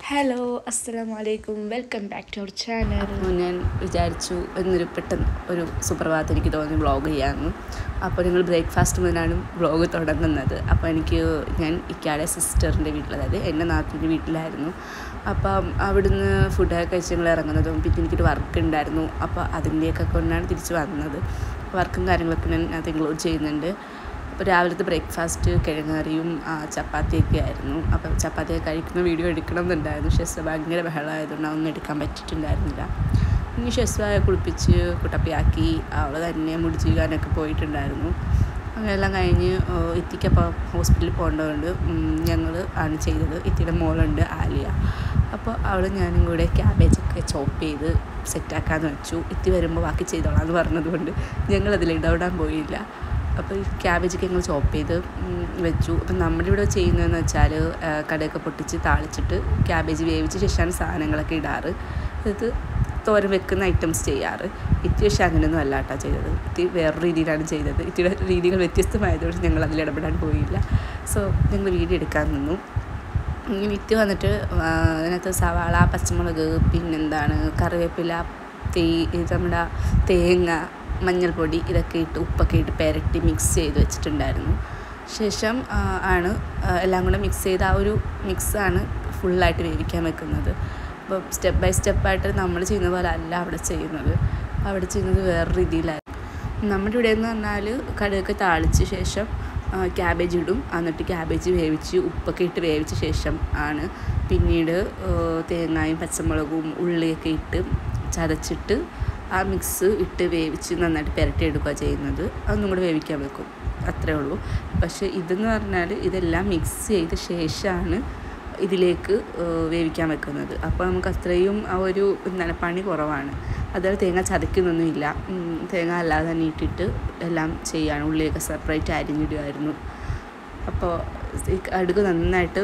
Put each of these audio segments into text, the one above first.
hello അസ്സലാമു അലൈക്കും welcome back to our channel അപ്പോൾ ഞാൻ വിചാരിച്ചു എന്നൊരു പെട്ടെന്ന് ഒരു സുപ്രഭാതം എനിക്ക് തോന്നി വ്ളോഗ് ചെയ്യാമെന്ന് അപ്പോൾ ഞങ്ങൾ ബ്രേക്ക്ഫാസ്റ്റ് മുതലാണ് വ്ളോഗ് തുടങ്ങുന്നത് അപ്പോൾ എനിക്ക് ഞാൻ ഇക്കാടെ സിസ്റ്ററിൻ്റെ വീട്ടിൽ അതായത് എൻ്റെ നാത്തിൻ്റെ വീട്ടിലായിരുന്നു അപ്പം അവിടുന്ന് ഫുഡൊക്കെ കഴിച്ച് ഞങ്ങൾ ഇറങ്ങുന്നതും പിന്നെ എനിക്കൊരു വർക്ക് ഉണ്ടായിരുന്നു അപ്പോൾ അതിൻ്റെയൊക്കെ കൊണ്ടാണ് തിരിച്ച് വന്നത് വർക്കും കാര്യങ്ങളൊക്കെ ഞാൻ അത് ഇൻക്ലൂഡ് ചെയ്യുന്നുണ്ട് അപ്പോൾ രാവിലത്തെ ബ്രേക്ക്ഫാസ്റ്റ് കിഴങ്ങറിയും ചപ്പാത്തിയൊക്കെ ആയിരുന്നു അപ്പോൾ ചപ്പാത്തിയൊക്കെ കഴിക്കുന്ന വീഡിയോ എടുക്കണം എന്നുണ്ടായിരുന്നു ഷെസ് ഭയങ്കര ബഹളമായതുകൊണ്ട് അതൊന്നും എടുക്കാൻ പറ്റിയിട്ടുണ്ടായിരുന്നില്ല ഇനി ഷെസ്വായ കുളിപ്പിച്ച് കുട്ടപ്പിയാക്കി അവൾ തന്നെ മുടി ചെയ്യാനൊക്കെ പോയിട്ടുണ്ടായിരുന്നു അങ്ങനെയെല്ലാം കഴിഞ്ഞ് ഇത്തിക്കപ്പോൾ ഹോസ്പിറ്റലിൽ പോകേണ്ടതുകൊണ്ട് ഞങ്ങൾ ആണ് ചെയ്തത് ഇത്തിയുടെ മോളുണ്ട് ആലിയ അപ്പോൾ അവൾ ഞാനും കൂടെ ക്യാബേജൊക്കെ ചോപ്പ് ചെയ്ത് സെറ്റാക്കാമെന്ന് വെച്ചു ഇത്തി വരുമ്പോൾ ബാക്കി ചെയ്തോളാം എന്ന് പറഞ്ഞതുകൊണ്ട് ഞങ്ങൾ അതിൽ ഇടപെടാൻ പോയില്ല അപ്പോൾ ഈ ക്യാബേജൊക്കെ ഞങ്ങൾ ചോപ്പ് ചെയ്ത് വെച്ചു അപ്പം നമ്മുടെ ഇവിടെ ചെയ്യുന്നതെന്ന് വെച്ചാൽ കടയൊക്കെ പൊട്ടിച്ച് താളിച്ചിട്ട് ക്യാബേജ് വേവിച്ച ശേഷമാണ് സാധനങ്ങളൊക്കെ ഇടാറ് ഇത് തോരൻ വെക്കുന്ന ഐറ്റംസ് ചെയ്യാറ് ഇത്തി പക്ഷേ അങ്ങനെയൊന്നും അല്ല കേട്ടോ ചെയ്തത് ഇത്തി വേറൊരു രീതിയിലാണ് ചെയ്തത് ഇത്തിയുടെ രീതികൾ വ്യത്യസ്തമായതുകൊണ്ട് ഞങ്ങൾ അതിൽ ഇടപെടാൻ പോയില്ല സോ ഞങ്ങൾ വീഡിയോ എടുക്കാൻ നിന്നു ഇങ്ങനെ വിത്ത് വന്നിട്ട് അതിനകത്ത് സവാള പച്ചമുളക് പിന്നെന്താണ് കറിവേപ്പില തേ നമ്മുടെ തേങ്ങ മഞ്ഞൾപ്പൊടി ഇതൊക്കെ ഇട്ട് ഉപ്പൊക്കെ ഇട്ട് പെരട്ടി മിക്സ് ചെയ്ത് വെച്ചിട്ടുണ്ടായിരുന്നു ശേഷം ആണ് എല്ലാം കൂടെ മിക്സ് ചെയ്ത് ആ ഒരു മിക്സാണ് ഫുള്ളായിട്ട് വേവിക്കാൻ വെക്കുന്നത് അപ്പോൾ സ്റ്റെപ്പ് ബൈ സ്റ്റെപ്പായിട്ട് നമ്മൾ ചെയ്യുന്ന പോലെ അല്ല അവിടെ ചെയ്യുന്നത് അവിടെ ചെയ്യുന്നത് വേറെ രീതിയിലായിരുന്നു നമ്മുടെ ഇവിടെ എന്ന് പറഞ്ഞാൽ കടുകൊക്കെ താളിച്ച ശേഷം ക്യാബേജ് ഇടും എന്നിട്ട് ക്യാബേജ് വേവിച്ച് ഉപ്പൊക്കെ ഇട്ട് വേവിച്ച ശേഷം ആണ് പിന്നീട് തേങ്ങയും പച്ചമുളകും ഉള്ളിയൊക്കെ ഇട്ട് ചതച്ചിട്ട് ആ മിക്സ് ഇട്ട് വേവിച്ച് നന്നായിട്ട് പുരട്ടിയെടുക്കുക ചെയ്യുന്നത് അതൊന്നും കൂടെ വേവിക്കാൻ വെക്കും അത്രേ ഉള്ളൂ പക്ഷേ ഇതെന്ന് പറഞ്ഞാൽ ഇതെല്ലാം മിക്സ് ചെയ്ത ശേഷമാണ് ഇതിലേക്ക് വേവിക്കാൻ വെക്കുന്നത് അപ്പോൾ നമുക്ക് അത്രയും ആ ഒരു എന്താണ് പണി കുറവാണ് അതുപോലെ തേങ്ങ ചതയ്ക്കുന്നൊന്നുമില്ല തേങ്ങ അല്ലാതെ തന്നെ ഇട്ടിട്ട് എല്ലാം ചെയ്യാണ് ഉള്ളിയൊക്കെ സെപ്പറേറ്റ് അരിഞ്ഞിടുമായിരുന്നു അപ്പോൾ അടുക്ക് നന്നായിട്ട്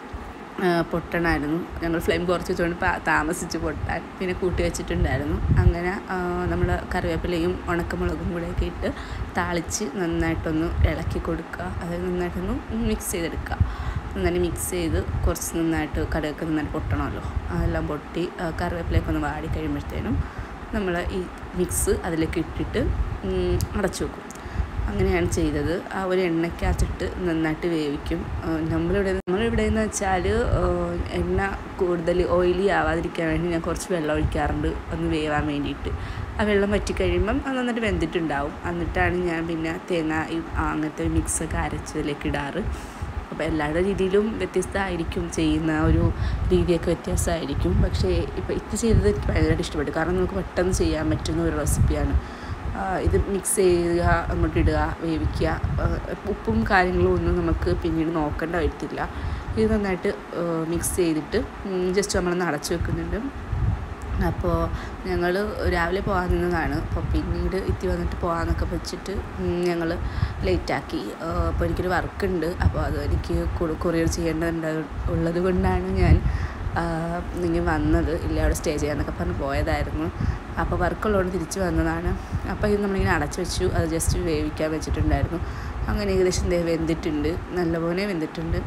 പൊട്ടണമായിരുന്നു ഞങ്ങൾ ഫ്ലെയിം കുറച്ച് വെച്ചുകൊണ്ട് താമസിച്ച് പൊട്ടാൻ പിന്നെ കൂട്ടി വെച്ചിട്ടുണ്ടായിരുന്നു അങ്ങനെ നമ്മൾ കറിവേപ്പിലയും ഉണക്കമുളകും കൂടെയൊക്കെ ഇട്ട് താളിച്ച് നന്നായിട്ടൊന്ന് ഇളക്കി കൊടുക്കുക അത് നന്നായിട്ടൊന്ന് മിക്സ് ചെയ്തെടുക്കുക നന്നായി മിക്സ് ചെയ്ത് കുറച്ച് നന്നായിട്ട് കടുകൊക്കെ നന്നായിട്ട് പൊട്ടണമല്ലോ അതെല്ലാം പൊട്ടി കറിവേപ്പിലയൊക്കെ ഒന്ന് വാടി കഴിയുമ്പോഴത്തേനും നമ്മൾ ഈ മിക്സ് അതിലേക്ക് ഇട്ടിട്ട് അടച്ചു വെക്കും അങ്ങനെയാണ് ചെയ്തത് ആ ഒരു എണ്ണയ്ക്കകത്തിട്ട് നന്നായിട്ട് വേവിക്കും നമ്മളിവിടെ നമ്മളിവിടെ എന്ന് വെച്ചാൽ എണ്ണ കൂടുതൽ ഓയിലി ആവാതിരിക്കാൻ വേണ്ടി ഞാൻ കുറച്ച് വെള്ളം ഒഴിക്കാറുണ്ട് ഒന്ന് വേവാൻ വേണ്ടിയിട്ട് ആ വെള്ളം വറ്റിക്കഴിയുമ്പം അത് നന്നായിട്ട് വെന്തിട്ടുണ്ടാവും എന്നിട്ടാണ് ഞാൻ പിന്നെ തേങ്ങ ഈ അങ്ങനത്തെ മിക്സൊക്കെ അരച്ചതിലേക്ക് ഇടാറ് അപ്പോൾ എല്ലാവരുടെ രീതിയിലും വ്യത്യസ്തമായിരിക്കും ചെയ്യുന്ന ഒരു രീതിയൊക്കെ വ്യത്യാസമായിരിക്കും പക്ഷേ ഇപ്പോൾ ഇത് ചെയ്തത് എനിക്ക് ഭയങ്കരമായിട്ട് ഇഷ്ടപ്പെട്ടു കാരണം നമുക്ക് പെട്ടെന്ന് ചെയ്യാൻ പറ്റുന്ന ഒരു റെസിപ്പിയാണ് ഇത് മിക്സ് ചെയ്യുക അങ്ങോട്ട് ഇടുക വേവിക്കുക ഉപ്പും കാര്യങ്ങളും ഒന്നും നമുക്ക് പിന്നീട് നോക്കേണ്ട വരത്തില്ല ഇത് നന്നായിട്ട് മിക്സ് ചെയ്തിട്ട് ജസ്റ്റ് നമ്മളൊന്ന് അടച്ചു വെക്കുന്നുണ്ട് അപ്പോൾ ഞങ്ങൾ രാവിലെ പോകാൻ നിന്നതാണ് അപ്പോൾ പിന്നീട് ഇത്തി വന്നിട്ട് പോകാമെന്നൊക്കെ വെച്ചിട്ട് ഞങ്ങൾ ലേറ്റാക്കി അപ്പോൾ എനിക്കൊരു വർക്കുണ്ട് അപ്പോൾ അത് എനിക്ക് കൊറിയർ ചെയ്യേണ്ടതുണ്ട് ഉള്ളത് കൊണ്ടാണ് ഞാൻ നിങ്ങൾ വന്നത് ഇല്ല അവിടെ സ്റ്റേ ചെയ്യാമെന്നൊക്കെ പറഞ്ഞ് പോയതായിരുന്നു അപ്പോൾ വർക്കുള്ളതുകൊണ്ട് തിരിച്ച് വന്നതാണ് അപ്പോൾ ഇത് നമ്മളിങ്ങനെ അടച്ചു വെച്ചു അത് ജസ്റ്റ് വേവിക്കാൻ വെച്ചിട്ടുണ്ടായിരുന്നു അങ്ങനെ ഏകദേശം വെന്തിട്ടുണ്ട് നല്ലപോലെ വെന്തിട്ടുണ്ട്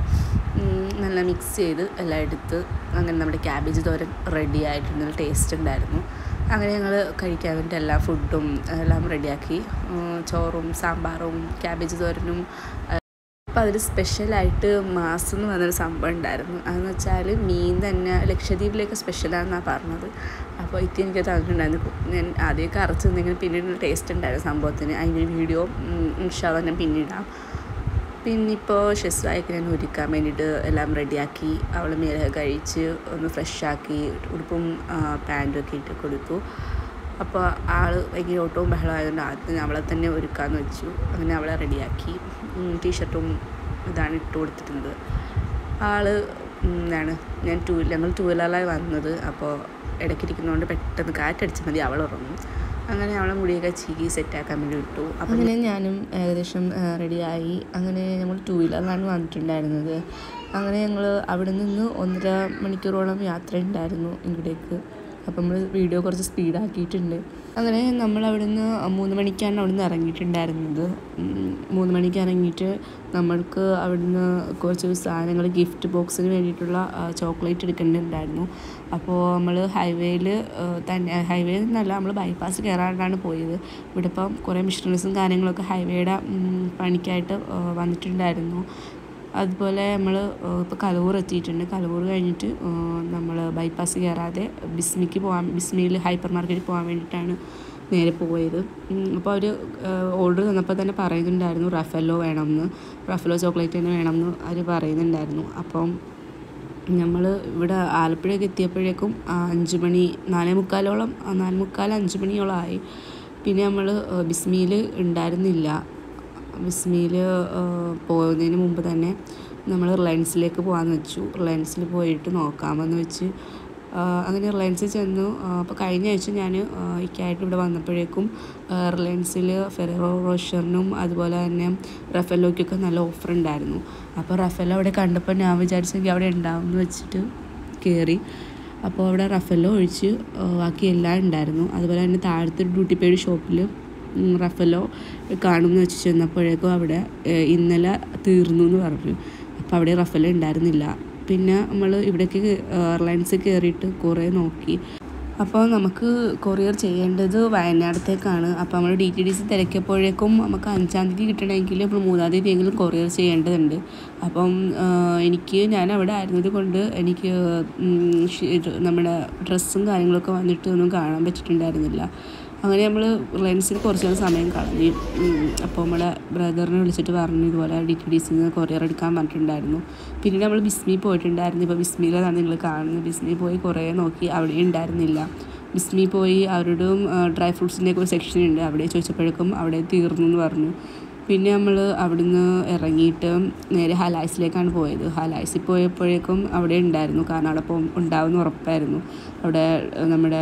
നല്ല മിക്സ് ചെയ്ത് എല്ലാം എടുത്ത് അങ്ങനെ നമ്മുടെ ക്യാബേജ് തോരൻ റെഡി ആയിട്ടുണ്ട് നല്ല ടേസ്റ്റ് ഉണ്ടായിരുന്നു അങ്ങനെ ഞങ്ങൾ കഴിക്കാൻ വേണ്ടി എല്ലാ ഫുഡും എല്ലാം റെഡിയാക്കി ചോറും സാമ്പാറും ക്യാബേജ് തോരനും അപ്പോൾ അതിൽ സ്പെഷ്യലായിട്ട് മാസ് എന്ന് പറഞ്ഞൊരു സംഭവം ഉണ്ടായിരുന്നു അതെന്ന് വെച്ചാൽ മീൻ തന്നെ ലക്ഷദ്വീപിലേക്ക് സ്പെഷ്യലാണെന്നാണ് പറഞ്ഞത് അപ്പോൾ ഇത് എനിക്ക് തന്നിട്ടുണ്ടായിരുന്നു ഞാൻ ആദ്യമൊക്കെ അരച്ച് നിന്നെങ്കിലും പിന്നീട് ടേസ്റ്റ് ഉണ്ടായിരുന്നു സംഭവത്തിന് അതിൻ്റെ വീഡിയോ ഇൻഷാല്ല ഞാൻ പിന്നീടാം പിന്നിപ്പോൾ ഷെസ്വായൊക്കെ ഞാൻ ഒരുക്കാൻ വേണ്ടിയിട്ട് എല്ലാം റെഡിയാക്കി അവൾ മേലെ കഴിച്ച് ഒന്ന് ഫ്രഷാക്കി ഉടുപ്പും പാൻറ്റും ഒക്കെ ഇട്ട് കൊടുത്തു അപ്പോൾ ആൾ ഭയങ്കര ഓട്ടവും ബഹളമായതുകൊണ്ട് ആദ്യം അവളെ തന്നെ ഒരുക്കാമെന്ന് വെച്ചു അങ്ങനെ അവളെ റെഡിയാക്കി ടീഷർട്ടും ഇതാണ് ഇട്ട് കൊടുത്തിരുന്നത് ആൾ എന്താണ് ഞാൻ ടൂ ഞങ്ങൾ ടൂ വീലറിലായി വന്നത് അപ്പോൾ ഇടയ്ക്കിരിക്കുന്നതുകൊണ്ട് പെട്ടെന്ന് കാറ്റടിച്ച് മതി അവൾ ഉറങ്ങും അങ്ങനെ അവളെ മുടിയൊക്കെ ചീകി സെറ്റാക്കാൻ വേണ്ടി വിട്ടു അപ്പോൾ അങ്ങനെ ഞാനും ഏകദേശം റെഡിയായി അങ്ങനെ ഞങ്ങൾ ടൂ വീലറിലാണ് വന്നിട്ടുണ്ടായിരുന്നത് അങ്ങനെ ഞങ്ങൾ അവിടെ നിന്ന് ഒന്നര മണിക്കൂറോളം യാത്ര ഉണ്ടായിരുന്നു ഇങ്ങോട്ടേക്ക് അപ്പോൾ നമ്മൾ വീഡിയോ കുറച്ച് സ്പീഡാക്കിയിട്ടുണ്ട് അങ്ങനെ നമ്മൾ അവിടുന്ന് മൂന്ന് മണിക്കാണ് അവിടുന്ന് ഇറങ്ങിയിട്ടുണ്ടായിരുന്നത് ഉം, മൂന്ന് മണിക്ക് ഇറങ്ങിയിട്ട് നമ്മൾക്ക് അവിടുന്ന് കുറച്ച് സാധനങ്ങൾ ഗിഫ്റ്റ് ബോക്സിന് വേണ്ടിയിട്ടുള്ള ചോക്ലേറ്റ് എടുക്കേണ്ടതുണ്ടായിരുന്നു അപ്പോൾ നമ്മൾ ഹൈവേയിൽ തന്നെ ഹൈവേയിൽ നിന്നല്ല നമ്മൾ ബൈപ്പാസ് കയറാണ്ടാണ് പോയത് ഇവിടെ ഇപ്പം കുറേ മിഷനറീസും കാര്യങ്ങളൊക്കെ ഹൈവേയുടെ ഉം, പണിക്കായിട്ട് ആ, വന്നിട്ടുണ്ടായിരുന്നു അതുപോലെ നമ്മൾ ഇപ്പോൾ കലൂർ എത്തിയിട്ടുണ്ട് കലൂർ കഴിഞ്ഞിട്ട് നമ്മൾ ബൈപ്പാസ് കയറാതെ ബിസ്മിക്ക് പോകാൻ ബിസ്മിയിൽ ഹൈപ്പർ മാർക്കറ്റിൽ പോകാൻ വേണ്ടിയിട്ടാണ് നേരെ പോയത് അപ്പോൾ അവർ ഓർഡർ തന്നപ്പോൾ തന്നെ പറയുന്നുണ്ടായിരുന്നു റഫലോ വേണമെന്ന് റഫലോ ചോക്ലേറ്റ് തന്നെ വേണമെന്ന് അവർ പറയുന്നുണ്ടായിരുന്നു അപ്പം നമ്മൾ ഇവിടെ ആലപ്പുഴയൊക്കെ എത്തിയപ്പോഴേക്കും ആ, അഞ്ച് മണി നാലേ മുക്കാലോളം ആ, നാലേ മുക്കാൽ അഞ്ച് മണിയോളം ആയി പിന്നെ നമ്മൾ ബിസ്മിയിൽ ഉണ്ടായിരുന്നില്ല ബിസ്മിയിൽ പോകുന്നതിന് മുമ്പ് തന്നെ നമ്മൾ റിലയൻസിലേക്ക് പോകാമെന്ന് വെച്ചു റിലയൻസിൽ പോയിട്ട് നോക്കാമെന്ന് വെച്ച് ആ, അങ്ങനെ റിലയൻസിൽ ചെന്നു അപ്പോൾ കഴിഞ്ഞ ആഴ്ച ഞാൻ ഇക്കായിട്ട് ഇവിടെ വന്നപ്പോഴേക്കും റിലയൻസിൽ ഫെറോ റോഷറിനും അതുപോലെ തന്നെ റഫലോയ്ക്കൊക്കെ നല്ല ഓഫർ ഉണ്ടായിരുന്നു അപ്പോൾ റഫലോ അവിടെ കണ്ടപ്പോൾ ഞാൻ വിചാരിച്ചെങ്കിൽ അവിടെ ഉണ്ടാവും എന്ന് വെച്ചിട്ട് കയറി അപ്പോൾ അവിടെ റഫലോ ഒഴിച്ച് ആ, ബാക്കി എല്ലാം ഉണ്ടായിരുന്നു അതുപോലെ തന്നെ താഴത്തെ ഒരു ഡ്യൂട്ടി പെയ്ഡ് ഷോപ്പിൽ റഫലോ കാണുമെന്ന് വെച്ച് ചെന്നപ്പോഴേക്കും അവിടെ ഏ, ഇന്നലെ തീർന്നു എന്ന് പറഞ്ഞു അപ്പോൾ അവിടെ റഫലോ ഉണ്ടായിരുന്നില്ല പിന്നെ നമ്മൾ ഇവിടേക്ക് റിലയൻസിൽ കയറിയിട്ട് കുറേ നോക്കി അപ്പോൾ നമുക്ക് കൊറിയർ ചെയ്യേണ്ടത് വയനാടത്തേക്കാണ് അപ്പോൾ നമ്മൾ ഡി ടി ഡി സി തിരക്കിയപ്പോഴേക്കും നമുക്ക് അഞ്ചാം തീയതി കിട്ടണമെങ്കിൽ നമ്മൾ മൂന്നാം തീയതിയെങ്കിലും കൊറിയർ ചെയ്യേണ്ടതുണ്ട് അപ്പം ആ, എനിക്ക് ഞാൻ അവിടെ ആയിരുന്നത് കൊണ്ട് എനിക്ക് ഉം, ഷി- ഇത് നമ്മുടെ ഡ്രസ്സും കാര്യങ്ങളൊക്കെ വന്നിട്ട് ഒന്നും കാണാൻ പറ്റിയിട്ടുണ്ടായിരുന്നില്ല അങ്ങനെ നമ്മൾ റിലയൻസിൽ കുറച്ച് നേരം സമയം കളഞ്ഞു ഉം, അപ്പോൾ നമ്മളെ ബ്രദറിനെ വിളിച്ചിട്ട് പറഞ്ഞു ഇതുപോലെ ഡി ടി ഡി സിന്ന് കൊറിയർ എടുക്കാൻ പറഞ്ഞിട്ടുണ്ടായിരുന്നു പിന്നീട് നമ്മൾ ബിസ്മി പോയിട്ടുണ്ടായിരുന്നു ഇപ്പോൾ ബിസ്മിയിലാണ് നിങ്ങൾ കാണുന്നത് ബിസ്മി പോയി കുറേ നോക്കി അവിടെ ഉണ്ടായിരുന്നില്ല ബിസ്മി പോയി അവരോടും ഡ്രൈ ഫ്രൂട്ട്സിൻ്റെ ഒക്കെ ഒരു സെക്ഷൻ ഉണ്ട് അവിടെ ചോദിച്ചപ്പോഴേക്കും അവിടെ തീർന്നു എന്ന് പറഞ്ഞു പിന്നെ നമ്മൾ അവിടുന്ന് ഇറങ്ങിയിട്ട് നേരെ ഹലായ്സിലേക്കാണ് പോയത് ഹലായ്സിൽ പോയപ്പോഴേക്കും അവിടെ ഉണ്ടായിരുന്നു കാരണം അവിടെ പോകും ഉണ്ടാവുമെന്ന് ഉറപ്പായിരുന്നു അവിടെ ഏഹ്, നമ്മുടെ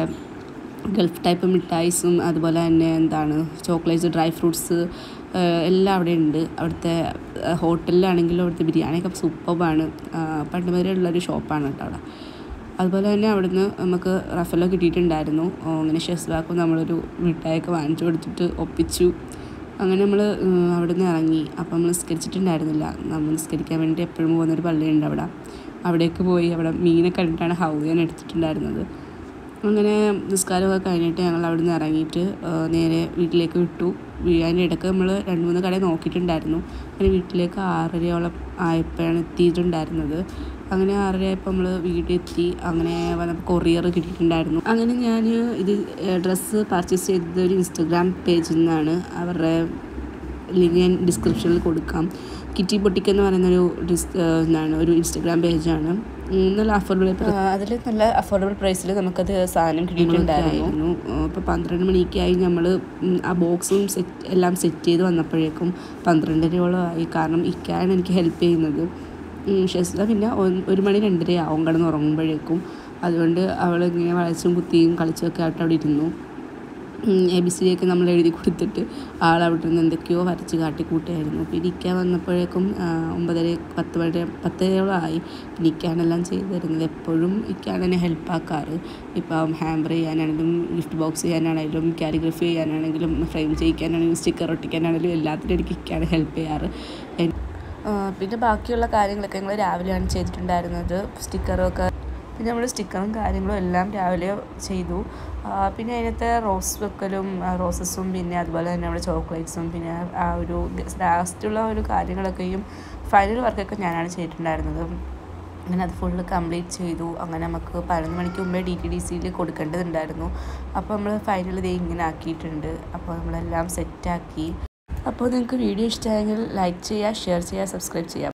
ഗൾഫ് ടൈപ്പ് മിഠായിസും അതുപോലെ തന്നെ എന്താണ് ചോക്ലേറ്റ്സ് ഡ്രൈ ഫ്രൂട്ട്സ് എല്ലാം അവിടെ ഉണ്ട് അവിടുത്തെ ഏഹ്, ഹോട്ടലിലാണെങ്കിലും അവിടുത്തെ ബിരിയാണിയൊക്കെ സൂപ്പറാണ് പണ്ട് മുതലേ ഉള്ളൊരു ഷോപ്പാണ് കേട്ടോ അവിടെ അതുപോലെ തന്നെ അവിടുന്ന് നമുക്ക് റഫലോ കിട്ടിയിട്ടുണ്ടായിരുന്നു ഓ, അങ്ങനെ ഷെസ്വാക്കും നമ്മളൊരു മിഠായിയൊക്കെ വാങ്ങിച്ചു കൊടുത്തിട്ട് ഒപ്പിച്ചു അങ്ങനെ നമ്മൾ അവിടുന്ന് ഇറങ്ങി അപ്പം നമ്മൾ നിസ്കരിച്ചിട്ടുണ്ടായിരുന്നില്ല നമ്മൾ നിസ്കരിക്കാൻ വേണ്ടി എപ്പോഴും പോകുന്നൊരു പള്ളിയുണ്ട് അവിടെ അവിടേക്ക് പോയി അവിടെ മീനെ കണ്ടിട്ടാണ് ഹൗദിയാൻ എടുത്തിട്ടുണ്ടായിരുന്നത് അങ്ങനെ നിസ്കാരമൊക്കെ കഴിഞ്ഞിട്ട് ഞങ്ങൾ അവിടെ നിന്ന് ഇറങ്ങിയിട്ട് ആ, നേരെ വീട്ടിലേക്ക് വിട്ടു വീ- അതിൻ്റെ ഇടയ്ക്ക് നമ്മൾ രണ്ട് മൂന്ന് കട നോക്കിയിട്ടുണ്ടായിരുന്നു അങ്ങനെ വീട്ടിലേക്ക് ആറരയോളം ആയപ്പോഴാണ് എത്തിയിട്ടുണ്ടായിരുന്നത് അങ്ങനെ ആറര ആയപ്പോൾ നമ്മൾ വീട്ടിലെത്തി അങ്ങനെ വന്നപ്പോൾ കൊറിയർ കിട്ടിയിട്ടുണ്ടായിരുന്നു അങ്ങനെ ഞാൻ ഇത് ഡ്രസ്സ് പർച്ചേസ് ചെയ്തത് ഒരു ഇൻസ്റ്റഗ്രാം പേജിൽ നിന്നാണ് അവരുടെ ലിങ്ക് ഞാൻ ഡിസ്ക്രിപ്ഷനിൽ കൊടുക്കാം കിറ്റി പൊട്ടിക്ക് എന്ന് പറയുന്നൊരു ഡിസ് എന്താണ് ഒരു ഇൻസ്റ്റഗ്രാം പേജാണ് ഉം, നല്ല അഫോർഡബിൾ അതിൽ നല്ല അഫോർഡബിൾ പ്രൈസിൽ നമുക്കത് സാധനം കിട്ടിയിട്ടുണ്ടായിരുന്നു ഇപ്പോൾ പന്ത്രണ്ട് മണിക്കായി നമ്മൾ ആ ബോക്സും സെറ്റ് എല്ലാം സെറ്റ് ചെയ്ത് വന്നപ്പോഴേക്കും പന്ത്രണ്ടരയോളം ആയി കാരണം ഇക്കാണ് എനിക്ക് ഹെൽപ്പ് ചെയ്യുന്നത് ഉം, ഷെസ്ല പിന്നെ ഒന്ന് ഒരു മണി രണ്ടരയാവും കിടന്ന് ഉറങ്ങുമ്പോഴേക്കും അതുകൊണ്ട് അവൾ ഇങ്ങനെ വളച്ചും കുത്തിയും കളിച്ചൊക്കെ ആയിട്ട് അവിടെ ഇരുന്നു എ ബി സി ഒക്കെ നമ്മൾ എഴുതി കൊടുത്തിട്ട് ആൾ അവിടെ നിന്ന് എന്തൊക്കെയോ വരച്ച് കാട്ടിക്കൂട്ടിയായിരുന്നു പിന്നെ ഇക്ക വന്നപ്പോഴേക്കും ആ, ഒമ്പതര പത്ത് മണി പത്തരയോളം ആയി പിന്നെ ഇക്കാണ് എല്ലാം ചെയ്തു തരുന്നത് എപ്പോഴും ഇക്കാണ് എന്നെ ഹെൽപ്പ് ആക്കാറ് ഇപ്പം ഹാമ്പർ ചെയ്യാനാണെങ്കിലും ഗിഫ്റ്റ് ബോക്സ് ചെയ്യാനാണെങ്കിലും കാലിഗ്രഫി ചെയ്യാനാണെങ്കിലും ഫ്രെയിം ചെയ്യിക്കാനാണെങ്കിലും സ്റ്റിക്കർ ഒട്ടിക്കാനാണെങ്കിലും എല്ലാത്തിനും എനിക്ക് ഇക്കാണ് ഹെൽപ്പ് ചെയ്യാറ് എൻ- ആ, പിന്നെ ബാക്കിയുള്ള കാര്യങ്ങളൊക്കെ ഞങ്ങൾ രാവിലെയാണ് ചെയ്തിട്ടുണ്ടായിരുന്നത് സ്റ്റിക്കറൊക്കെ പിന്നെ നമ്മൾ സ്റ്റിക്കറും കാര്യങ്ങളും എല്ലാം രാവിലെ ചെയ്തു ആ, പിന്നെ അതിനകത്തെ റോസ് വെക്കലും ആ, റോസസും പിന്നെ അതുപോലെ തന്നെ നമ്മുടെ ചോക്ലേറ്റ്സും പിന്നെ ആ ഒരു ലാസ്റ്റുള്ള ഒരു കാര്യങ്ങളൊക്കെയും ഫൈനൽ വർക്കൊക്കെ ഞാനാണ് ചെയ്തിട്ടുണ്ടായിരുന്നത് അങ്ങനെ അത് ഫുള്ള് കംപ്ലീറ്റ് ചെയ്തു അങ്ങനെ നമുക്ക് പതിനൊന്ന് മണിക്ക് മുമ്പേ ഡി ടി ഡി സിയിൽ കൊടുക്കേണ്ടതുണ്ടായിരുന്നു അപ്പോൾ നമ്മൾ ഫൈനൽ ഇതേ ഇങ്ങനെ ആക്കിയിട്ടുണ്ട് അപ്പോൾ നമ്മളെല്ലാം സെറ്റാക്കി അപ്പോൾ നിങ്ങൾക്ക് വീഡിയോ ഇഷ്ടമായെങ്കിൽ ലൈക്ക് ചെയ്യുക ഷെയർ ചെയ്യുക സബ്സ്ക്രൈബ് ചെയ്യുക